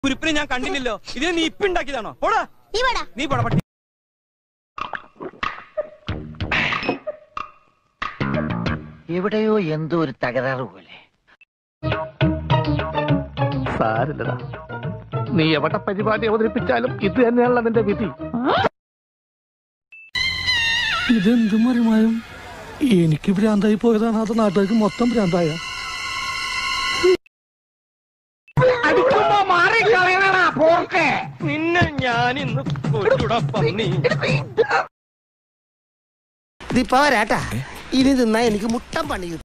കുരിപ്പിനെ ഞാൻ കണ്ടില്ലല്ലോ ഇത് നീ ഇപ്പൊ ഉണ്ടാക്കിയതാണോ പോടാ നീ വാടാ നീ പോടാ പട്ടി എവിടെയോ എന്തോ ഒരു തകരാറ് പോലെ സാരില്ലടാ നീ എവിടെ പരിപാടി അവതരിപ്പിച്ചാലും ഇത് തന്നെയാണല്ലോ നിന്റെ വിധി ഇതെന്ത് മറിമായും എനിക്ക് ഭ്രാന്തായി പോയതാണ് അത് നാട്ടുകാർക്ക് മൊത്തം ഭ്രാന്തായ നിന്നെ ഞാൻ ഇന്ന് കൊല്ലൂടാ പന്നി ഇതിപ്പോ വരാട്ടാ ഇനി തിന്നാ എനിക്ക് മുട്ടം പണി കിട്ടും